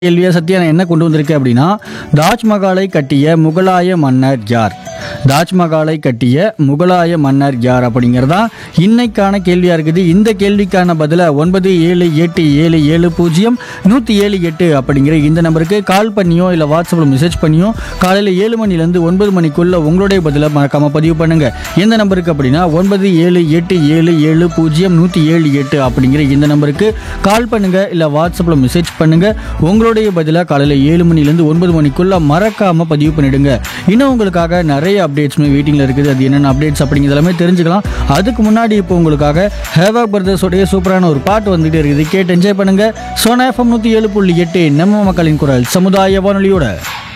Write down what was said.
கேள்வியை சத்யா நான் என்ன கொண்டு வந்திருக்கேன் அப்படின்னா தாஜ்மஹாலை கட்டிய முகலாய மன்னர் யார் தாஜ்மஹாலை கட்டிய முகலாய மன்னர் யார் அப்படிங்கிறதா இன்னைக்கான கேள்வியாக இருக்குது இந்த கேள்விக்கான பதிலை ஒன்பது ஏழு எட்டு ஏழு ஏழு பூஜ்ஜியம் நூற்றி ஏழு எட்டு அப்படிங்கிற இந்த நம்பருக்கு கால் பண்ணியோ இல்லை வாட்ஸ்அப்பில் மெசேஜ் பண்ணியோ காலையில் ஏழு மணிலேருந்து ஒன்பது மணிக்குள்ள உங்களுடைய பதிலை மறக்காமல் பதிவு பண்ணுங்க எந்த நம்பருக்கு அப்படின்னா ஒன்பது ஏழு எட்டு ஏழு ஏழு பூஜ்ஜியம் நூற்றி ஏழு எட்டு அப்படிங்கிற இந்த நம்பருக்கு கால் பண்ணுங்க இல்லை வாட்ஸ்அப்பில் மெசேஜ் பண்ணுங்க உங்களுடைய பதிலாக காலையில் ஏழு மணிலேருந்து ஒன்பது மணிக்குள்ள மறக்காம பதிவு பண்ணிடுங்க இன்னும் உங்களுக்காக நிறைய அப்டேட்ஸுமே வெயிட்டிங்கில் இருக்குது அது என்னென்ன அப்டேட்ஸ் அப்படிங்கிறது எல்லாமே தெரிஞ்சுக்கலாம் அதுக்கு முன்னாடி இப்போ உங்களுக்காக ஹேவா பிரதர்ஸோடைய சூப்பரான ஒரு பாட்டு வந்துகிட்டே இருக்குது கேட்டு என்ஜாய் பண்ணுங்க சோனா எஃப்எம் நூற்றி ஏழு புள்ளி எட்டு நம்ம மக்களின் குரல் சமுதாய வானொலியோட